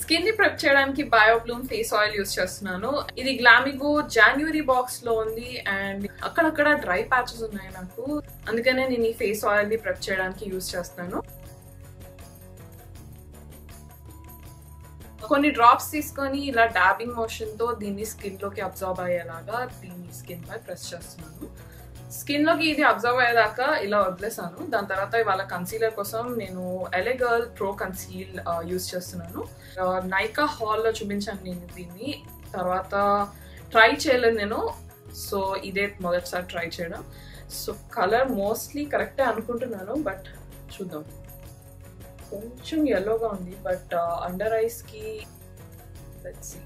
Skin ని prep చేయడానికి బయోబ్లూమ్ face oil use చేస్తున్నాను ఇది గ్లామిగో జాన్యువరీ బాక్స్ లో ఉంది అండ్ అక్కడక్కడ డ్రై ప్యాచెస్ ఉన్నాయి నాకు అందుకనే నేను ఈ ఫేస్ ఆయిల్ ని ప్రెప్ చేయడానికి యూస్ చేస్తాను కొన్ని డ్రాప్స్ తీసుకొని ఇలా డాబింగ్ మోషన్ తో దీన్ని స్కిన్ లోకి అబ్జర్వ్ అయ్యేలాగా దీన్ని స్కిన్ పై ప్రెస్ చేస్తున్నాను స్కిన్ లోకి ఇది అబ్జర్వ్ అయ్యేదాకా ఇలా వదిలేసాను దాని తర్వాత ఇవాళ కన్సీలర్ కోసం నేను ఎలెగర్ల్ ప్రో కన్సీల్ యూస్ చేస్తున్నాను నైకా హాల్లో చూపించాను నేను దీన్ని తర్వాత ట్రై చేయలేదు నేను సో ఇదే మొదటిసారి ట్రై చేయడం సో కలర్ మోస్ట్లీ కరెక్టే అనుకుంటున్నాను బట్ చూద్దాం కొంచెం ఎల్లోగా ఉంది బట్ అండర్ ఐస్ కి లెట్స్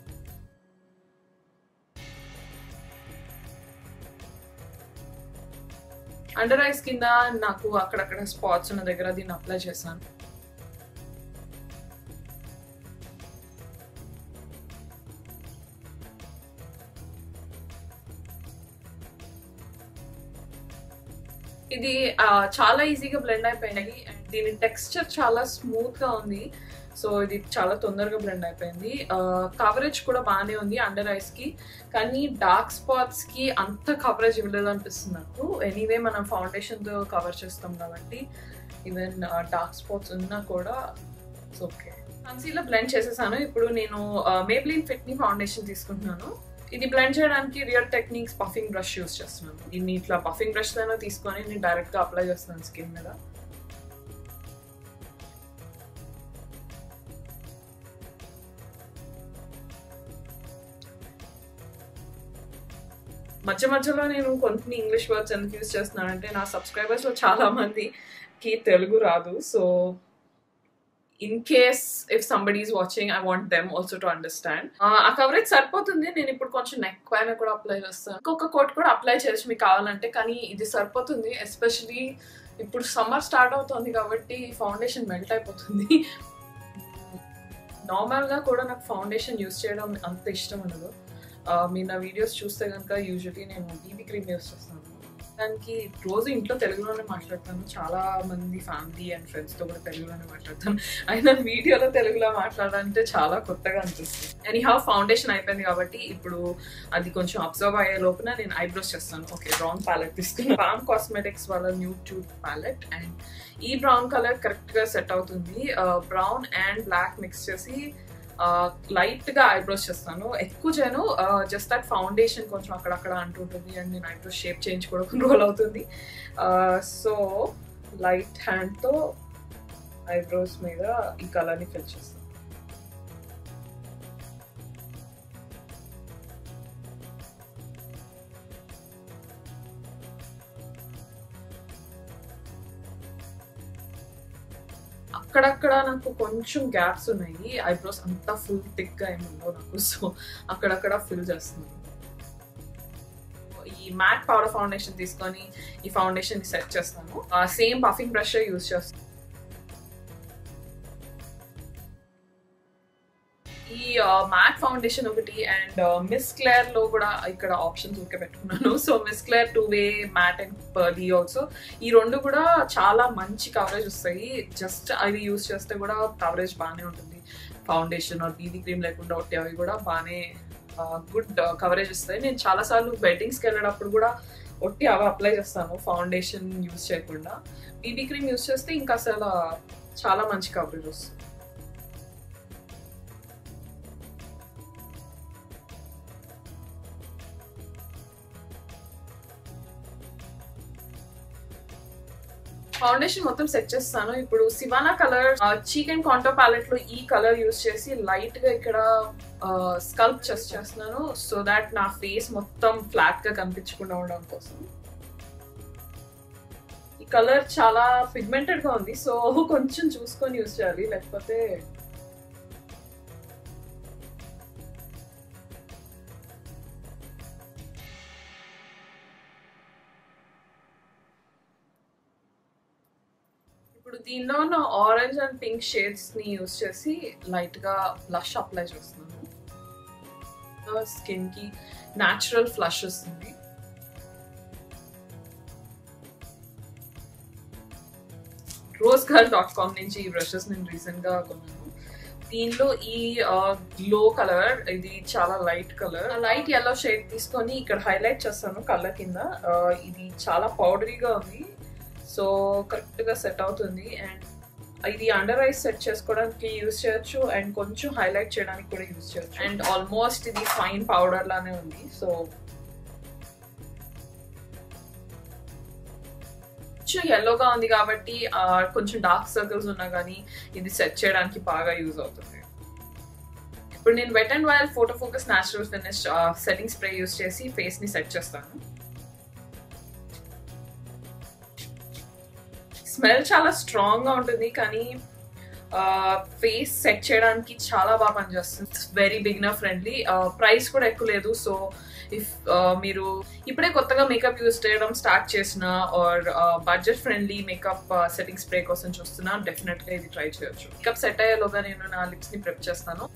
అండర్ ఐస్ కింద నాకు అక్కడక్కడ స్పాట్స్ ఉన్న దగ్గర దీన్ని అప్లై చేశాను ఇది చాలా ఈజీగా బ్లెండ్ అయిపోయినాయి దీని టెక్స్చర్ చాలా స్మూత్ గా ఉంది సో ఇది చాలా తొందరగా బ్లెండ్ అయిపోయింది కవరేజ్ కూడా బాగానే ఉంది అండర్ ఐస్ కి కానీ డార్క్ స్పాట్స్ కి అంత కవరేజ్ ఇవ్వలేదు అనిపిస్తుంది నాకు ఎనీవే మనం ఫౌండేషన్ తో కవర్ చేస్తాం కాబట్టి ఈవెన్ డార్క్ స్పాట్స్ ఉన్నా కూడా ఓకే కన్సీలర్ బ్లెండ్ చేసేసాను ఇప్పుడు నేను మేబ్లిన్ ఫిట్ని ఫౌండేషన్ తీసుకుంటున్నాను ఇది బ్లెండ్ చేయడానికి real techniques puffing brush use చేస్తున్నాను దీన్ని ఇట్లా పఫింగ్ బ్రష్ అయినా తీసుకొని నేను డైరెక్ట్ గా అప్లై చేస్తున్నాను స్కిన్ మీద మధ్య మధ్యలో నేను కొన్ని ఇంగ్లీష్ వర్డ్స్ ఎందుకు యూస్ చేస్తున్నానంటే నా సబ్స్క్రైబర్స్ లో చాలా మందికి తెలుగు రాదు so in case if somebody is watching I want them also to understand uh coverage సరిపోతుంది నేను ఇప్పుడు కొంచెం నెక్ పైన కూడా అప్లై చేస్తాను ఇంకొక కోట్ కూడా అప్లై చేయొచ్చు మీకు కావాలంటే కానీ ఇది సరిపోతుంది ఎస్పెషలీ ఇప్పుడు సమ్మర్ స్టార్ట్ అవుతుంది కాబట్టి ఫౌండేషన్ మెల్ట్ అయిపోతుంది నార్మల్గా కూడా నాకు ఫౌండేషన్ యూస్ చేయడం అంత ఇష్టం ఉండదు మీరు నా వీడియోస్ చూస్తే కనుక యూజువలీ నేను బీబీ క్రీమ్ యూస్ చేస్తాను దానికి రోజు ఇంట్లో తెలుగులోనే మాట్లాడతాను చాలా మంది ఫ్యామిలీ అండ్ ఫ్రెండ్స్తో కూడా తెలుగులోనే మాట్లాడతాను అయినా వీడియోలో తెలుగులో మాట్లాడాలంటే చాలా కొత్తగా అనిపిస్తుంది అండ్ హౌ ఫౌండేషన్ అయిపోయింది కాబట్టి ఇప్పుడు అది కొంచెం అబ్జర్వ్ అయ్యే లోపల నేను ఐబ్రోస్ చేస్తాను ఓకే బ్రౌన్ ప్యాలెట్ తీసుకున్నాను రామ్ కాస్మెటిక్స్ వాళ్ళ న్యూ ట్యూబ్ ప్యాలెట్ అండ్ ఈ బ్రౌన్ కలర్ కరెక్ట్గా సెట్ అవుతుంది బ్రౌన్ అండ్ బ్లాక్ మిక్స్ చేసి లైట్ గా ఐబ్రోస్ చేస్తాను ఎక్కువ చేయను జస్ట్ దట్ ఫౌండేషన్ కొంచెం అక్కడక్కడ అంటుంటుంది అండ్ నేను ఐబ్రోస్ షేప్ చేంజ్ కూడా కొన్ని రోజులు అవుతుంది సో లైట్ హ్యాండ్తో ఐబ్రోస్ మీద ఈ కలర్ని ఫిల్ చేస్తాను అక్కడక్కడ నాకు కొంచెం గ్యాప్స్ ఉన్నాయి ఐబ్రోస్ అంతా ఫుల్ థిక్ గా ఏముందో నాకు సో అక్కడక్కడ ఫిల్ చేస్తున్నాను ఈ మ్యాట్ పౌడర్ ఫౌండేషన్ తీసుకొని ఈ ఫౌండేషన్ సెట్ చేస్తాను సేమ్ పఫింగ్ బ్రష్ యూస్ చేస్తాను ఈ మ్యాట్ ఫౌండేషన్ ఒకటి అండ్ మిస్ క్లేర్ లో కూడా ఇక్కడ ఆప్షన్స్ ఊరికే పెట్టుకున్నాను so Miss Claire two way matte and pearly also ఈ రెండు కూడా చాలా మంచి కవరేజ్ వస్తాయి జస్ట్ అవి యూస్ చేస్తే కూడా కవరేజ్ బాగానే ఉంటుంది ఫౌండేషన్ ఆర్ బీబీ క్రీమ్ లేకుండా ఒకటి అవి కూడా బాగానే గుడ్ కవరేజ్ ఇస్తాయి నేను చాలాసార్లు వెడ్డింగ్స్కి వెళ్ళేటప్పుడు కూడా ఒట్టి అవి అప్లై చేస్తాను ఫౌండేషన్ యూస్ చేయకుండా బీబీ క్రీమ్ యూస్ చేస్తే ఇంకా అసలు చాలా మంచి కవరేజ్ వస్తుంది ఫౌండేషన్ మొత్తం సెట్ చేస్తాను ఇప్పుడు Sivanna colour cheek and contour palette లో ఈ కలర్ యూస్ చేసి లైట్ గా ఇక్కడ స్కల్ప్ చెస్ట్ చేస్తున్నాను సో దాట్ నా ఫేస్ మొత్తం ఫ్లాట్ గా కనిపించకుండా ఉండడం కోసం ఈ కలర్ చాలా పిగ్మెంటెడ్ గా ఉంది సో కొంచెం చూసుకొని యూస్ చేయాలి లేకపోతే ఇప్పుడు దీనిలో ఉన్న ఆరెంజ్ అండ్ పింక్ షేడ్స్ ని యూస్ చేసి లైట్ గా బ్లష్ అప్లై చేస్తున్నాను స్కిన్ కి న్యాచురల్ ఫ్లష్ వస్తుంది రోజ్ గర్ల్ డాట్ కామ్ నుంచి ఈ బ్రషెస్ నేను రీసెంట్ గా కొన్నాను దీనిలో ఈ గ్లో కలర్ ఇది చాలా light colour light yellow shade తీసుకొని ఇక్కడ హైలైట్ చేస్తాను కళ్ళ కింద ఆ, ఇది చాలా పౌడరీగా ఉంది సో కరెక్ట్ గా సెట్ అవుతుంది అండ్ ఇది అండర్ ఐస్ సెట్ చేసుకోవడానికి యూజ్ చేయొచ్చు అండ్ కొంచెం హైలైట్ చేయడానికి కూడా యూజ్ చేయొచ్చు అండ్ ఆల్మోస్ట్ ఇది ఫైన్ పౌడర్ లానే ఉంది సో కొంచెం ఎల్లోగా ఉంది కాబట్టి ఆ, కొంచెం డార్క్ సర్కిల్స్ ఉన్నా కానీ ఇది సెట్ చేయడానికి బాగా యూజ్ అవుతుంది ఇప్పుడు నేను wet and wild photo focus natural finish setting spray use చేసి ఫేస్ ని సెట్ చేస్తాను స్మెల్ చాలా స్ట్రాంగ్ గా ఉంటుంది కానీ ఫేస్ సెట్ చేయడానికి చాలా బాగా పనిచేస్తుంది వెరీ బిగినర్ ఫ్రెండ్లీ ప్రైస్ కూడా ఎక్కువ లేదు సో ఇఫ్ మీరు ఇప్పుడే కొత్తగా మేకప్ యూజ్ చేయడం స్టార్ట్ చేసిన or budget friendly makeup setting spray కోసం చూస్తున్నా డెఫినెట్ గా ఇది ట్రై చేయొచ్చు మేకప్ సెట్ అయ్యేలోగా నేను నా లిప్స్ ని ప్రిప్ చేస్తాను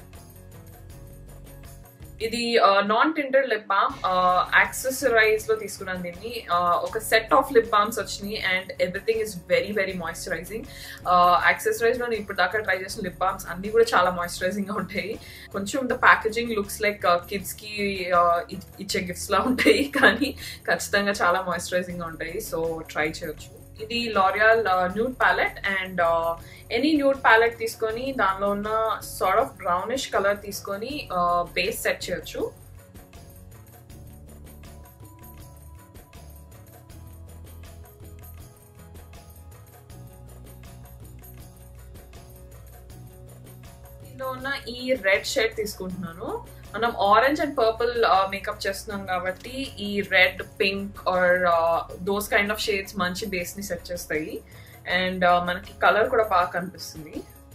ఇది non tinted lip balm Accessorize లో తీసుకున్నాను దీన్ని Uh, ఒక సెట్ ఆఫ్ లిప్ బామ్స్ వచ్చినాయి and everything is very very moisturising Accessorize లో నేను ఇప్పుడు దాకా ట్రై చేసిన లిప్ బామ్స్ అన్ని కూడా చాలా మాయిశ్చరైజింగ్ గా ఉంటాయి కొంచెం the packaging looks like kids కి uh, ఇ- ఇచ్చే గిఫ్ట్స్ లా ఉంటాయి కానీ ఖచ్చితంగా చాలా మాయిశ్చరైజింగ్ గా ఉంటాయి సో ట్రై చేయొచ్చు ఇది L'Oreal nude palette and any nude palette తీసుకొని దానిలో ఉన్న సార్ట్ ఆఫ్ బ్రౌనిష్ కలర్ తీసుకొని బేస్ సెట్ చేయొచ్చు దీనిలో ఉన్న ఈ రెడ్ షేడ్ తీసుకుంటున్నాను మనం ఆరెంజ్ అండ్ పర్పుల్ మేకప్ చేస్తున్నాం కాబట్టి ఈ red pink or those kind of shades మంచి బేస్ ని సెట్ చేస్తాయి అండ్ మనకి కలర్ కూడా బాగా కనిపిస్తుంది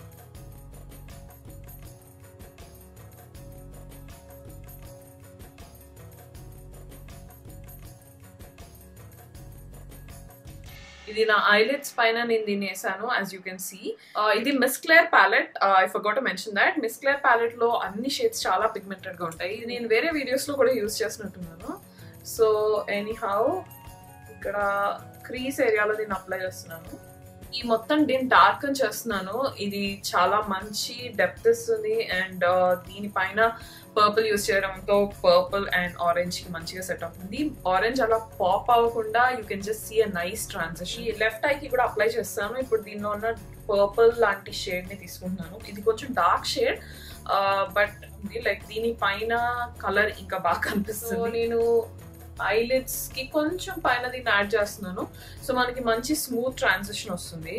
ఇది నా ఐలిడ్స్ పైన నేను దీన్ని వేసాను యాజ్ యూ కెన్ సీ ఇది Miss Claire palette I forgot mention that Miss Claire palette లో అన్ని షేడ్స్ చాలా పిగ్మెంటెడ్ గా ఉంటాయి ఇది నేను వేరే వీడియోస్ లో కూడా యూజ్ చేసినట్టున్నాను సో ఎనీ హౌ ఇక్కడ క్రీస్ ఏరియాలో దీన్ని అప్లై చేస్తున్నాను ఈ మొత్తం దీన్ని డార్క్ అని చేస్తున్నాను ఇది చాలా మంచి డెప్త్ ఇస్తుంది అండ్ దీనిపైన పర్పుల్ యూస్ చేయడంతో పర్పుల్ అండ్ ఆరెంజ్ కి మంచిగా సెట్ అవుతుంది ఆరెంజ్ అలా పాప్ అవ్వకుండా you can just see a nice transition ఈ లెఫ్ట్ ఐ కి కూడా అప్లై చేస్తాను ఇప్పుడు దీనిలో ఉన్న పర్పుల్ లాంటి షేడ్ ని తీసుకుంటున్నాను ఇది కొంచెం డార్క్ షేడ్ బట్ లైక్ దీని పైన కలర్ ఇంకా బాగా కనిపిస్తుంది నేను ఐలిడ్స్ కి కొంచెం పైన దీన్ని యాడ్ చేస్తున్నాను సో మనకి మంచి స్మూత్ ట్రాన్సిషన్ వస్తుంది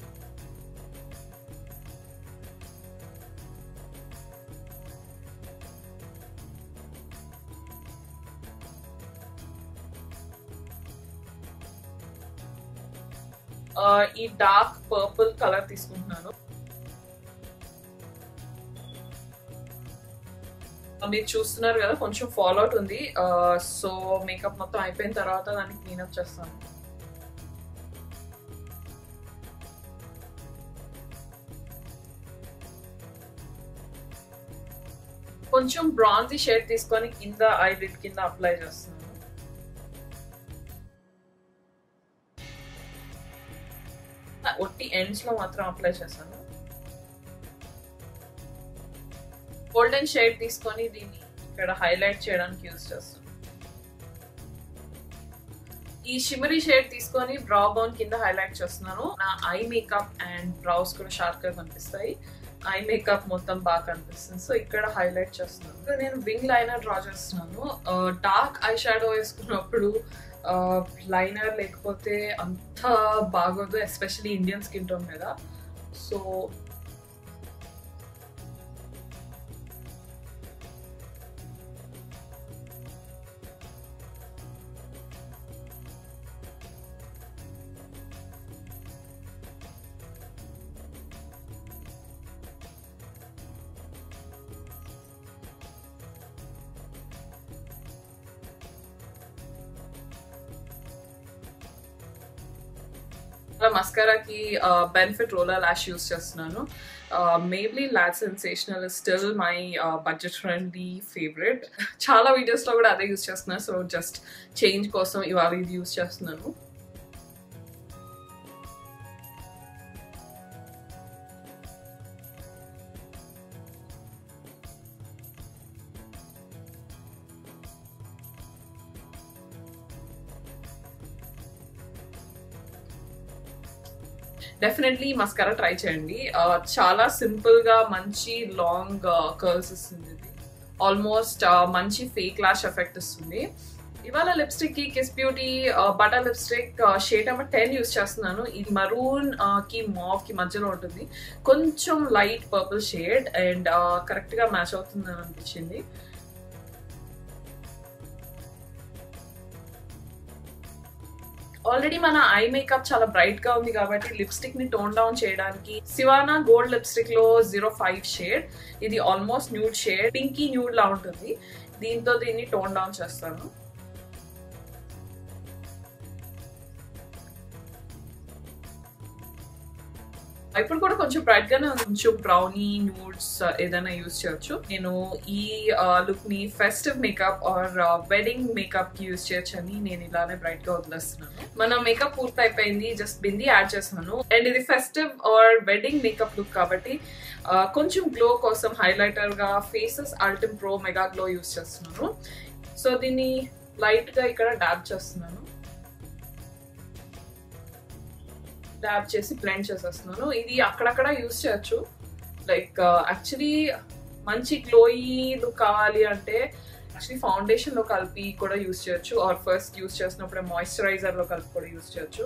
ఆ, ఈ డార్క్ పర్పుల్ కలర్ తీసుకుంటున్నాను ఆ, మీరు చూస్తున్నారు కదా కొంచెం ఫాల్ అవుట్ ఉంది సో మేకప్ మొత్తం అయిపోయిన తర్వాత దాన్ని క్లీనప్ చేస్తాను కొంచెం బ్రాంజీ షేడ్ తీసుకొని కింద ఐలిడ్ కింద అప్లై చేస్తున్నాను ఒట్టి ఎండ్స్ లో మాత్రం అప్లై చేశాను గోల్డెన్ షేడ్ తీసుకొని దీన్ని ఇక్కడ హైలైట్ చేయడానికి యూజ్ చేస్తాను ఈ షిమరీ షేడ్ తీసుకొని బ్రౌ బోన్ కింద హైలైట్ చేస్తున్నాను నా ఐ మేకప్ అండ్ బ్రౌస్ కూడా షార్ప్ గా కనిపిస్తాయి ఐ మేకప్ మొత్తం బాగా కనిపిస్తుంది సో ఇక్కడ హైలైట్ చేస్తున్నాను ఇక్కడ నేను వింగ్ లైనర్ డ్రా చేస్తున్నాను డార్క్ ఐ షాడో వేసుకున్నప్పుడు లైనర్ లేకపోతే అంత బాగోదు ఎస్పెషలీ ఇండియన్ స్కిన్ టోన్ మీద సో మస్కారాకి బెనిఫిట్ రోలర్ లాష్ యూస్ చేస్తున్నాను Maybelline lash sensational still my budget friendly favourite చాలా వీడియోస్లో కూడా అదే యూస్ చేస్తున్నాను సో జస్ట్ చేంజ్ కోసం ఇవాళ ఇది యూస్ చేస్తున్నాను డెఫినెట్లీ మస్కరా ట్రై చేయండి Uh, చాలా సింపుల్ గా మంచి లాంగ్ కర్ల్స్ ఇస్తుంది ఇది ఆల్మోస్ట్ మంచి ఫేక్ లాష్ ఎఫెక్ట్ ఇస్తుంది ఇవాళ లిప్స్టిక్ కి Kiss Beauty butter lipstick shade number ten use చేస్తున్నాను ఇది మరూన్ కి మావ్ కి మధ్యలో ఉంటుంది కొంచెం light purple shade and correct గా మ్యాచ్ అవుతుంది అని అనిపించింది ఆల్రెడీ మన ఐ మేకప్ చాలా బ్రైట్ గా ఉంది కాబట్టి లిప్స్టిక్ ని టోన్ డౌన్ చేయడానికి సివానా గోల్డ్ లిప్స్టిక్ లో జీరో ఫైవ్ షేడ్ ఇది almost nude shade pinky nude లా ఉంటుంది దీంతో దీన్ని టోన్ డౌన్ చేస్తాను ఇప్పుడు కూడా కొంచెం బ్రైట్ గానే ఉంది. కొంచెం బ్రౌనీ న్యూడ్స్ ఏదైనా యూస్ చేయొచ్చు నేను ఈ లుక్ ని festive makeup or wedding makeup కి యూస్ చేయొచ్చు అని నేను ఇలానే బ్రైట్ గా వదిలేస్తున్నాను మన మేకప్ పూర్తి అయిపోయింది జస్ట్ బింది యాడ్ చేస్తున్నాను అండ్ ఇది festive or wedding makeup look కాబట్టి ఆ, కొంచెం గ్లో కోసం హైలైటర్ గా Faces Ultime Pro Mega Glow use చేస్తున్నాను సో దీన్ని లైట్ గా ఇక్కడ డాబ్ చేస్తున్నాను డాబ్ చేసి బ్లెండ్ చేసేస్తున్నాను ఇది అక్కడక్కడ యూస్ చేయొచ్చు లైక్ యాక్చువల్లీ మంచి గ్లోయి లుక్ కావాలి అంటే యాక్చువల్లీ ఫౌండేషన్ లో కలిపి కూడా యూస్ చేయొచ్చు ఆర్ ఫస్ట్ యూస్ చేసినప్పుడు మాయిశ్చరైజర్ లో కలిపి కూడా యూస్ చేయొచ్చు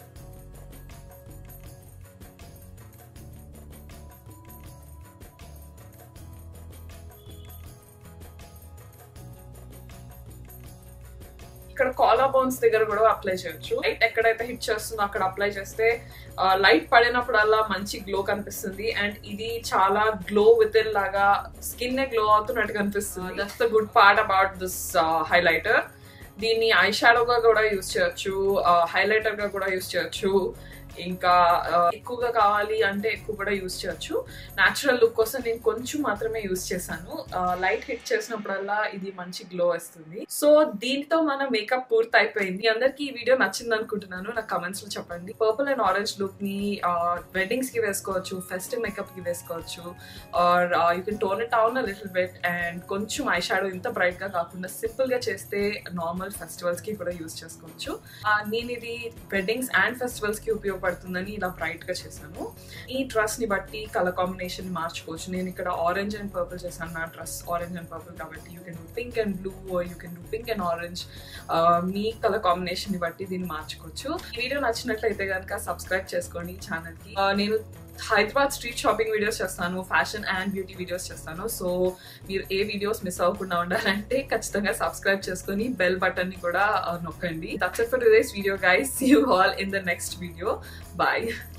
ఇక్కడ కాలా బోన్స్ దగ్గర కూడా అప్లై చేయొచ్చు లైట్ ఎక్కడైతే హిట్ చేస్తుందో అక్కడ అప్లై చేస్తే లైట్ పడినప్పుడల్లా మంచి గ్లో కనిపిస్తుంది అండ్ ఇది చాలా గ్లో విత్ ఇన్ లాగా స్కిన్ గ్లో అవుతున్నట్టు కనిపిస్తుంది that's the good part about this highlighter దీన్ని ఐ షాడోగా కూడా యూస్ చేయొచ్చు హైలైటర్ గా కూడా యూస్ చేయొచ్చు ఇంకా ఆ, ఎక్కువగా కావాలి అంటే ఎక్కువ కూడా యూస్ చేయొచ్చు న్యాచురల్ లుక్ కోసం నేను కొంచెం మాత్రమే యూస్ చేశాను లైట్ హిట్ చేసినప్పుడల్లా ఇది మంచి గ్లో వస్తుంది సో దీంతో మన మేకప్ పూర్తి అయిపోయింది మీ అందరికి ఈ వీడియో నచ్చింది అనుకుంటున్నాను నాకు కమెంట్స్ లో చెప్పండి పర్పుల్ అండ్ ఆరెంజ్ లుక్ ని వెడ్డింగ్స్ కి వేసుకోవచ్చు ఫెస్టివ్ మేకప్ కి వేసుకోవచ్చు or you can tone it down little bit and కొంచెం ఐ షాడో ఇంత బ్రైట్ గా కాకుండా సింపుల్ గా చేస్తే నార్మల్ ఫెస్టివల్స్ కి కూడా యూస్ చేసుకోవచ్చు ఆ, నేను ఇది వెడ్డింగ్స్ అండ్ ఫెస్టివల్స్ కి ఉపయోగపడుతుందని ఇలా బ్రైట్ గా చేశాను ఈ డ్రెస్ ని బట్టి కలర్ కాంబినేషన్ మార్చుకోవచ్చు నేను ఇక్కడ ఆరెంజ్ అండ్ పర్పుల్ చేశాను నా డ్రెస్ ఆరెంజ్ అండ్ పర్పుల్ కాబట్టి you can do pink and blue you can do pink and orange మీ కలర్ కాంబినేషన్ ని బట్టి దీన్ని మార్చుకోవచ్చు ఈ వీడియో నచ్చినట్లయితే కనుక సబ్స్క్రైబ్ చేసుకోండి ఛానల్ కి ఆ, నేను హైదరాబాద్ స్ట్రీట్ షాపింగ్ వీడియోస్ చేస్తాను ఫ్యాషన్ అండ్ బ్యూటీ వీడియోస్ చేస్తాను సో మీరు ఏ వీడియోస్ మిస్ అవ్వకుండా ఉండాలంటే ఖచ్చితంగా సబ్స్క్రైబ్ చేసుకొని బెల్ బటన్ ని కూడా ఆ, నొక్కండి that's it for today's video guys see you all in the next video bye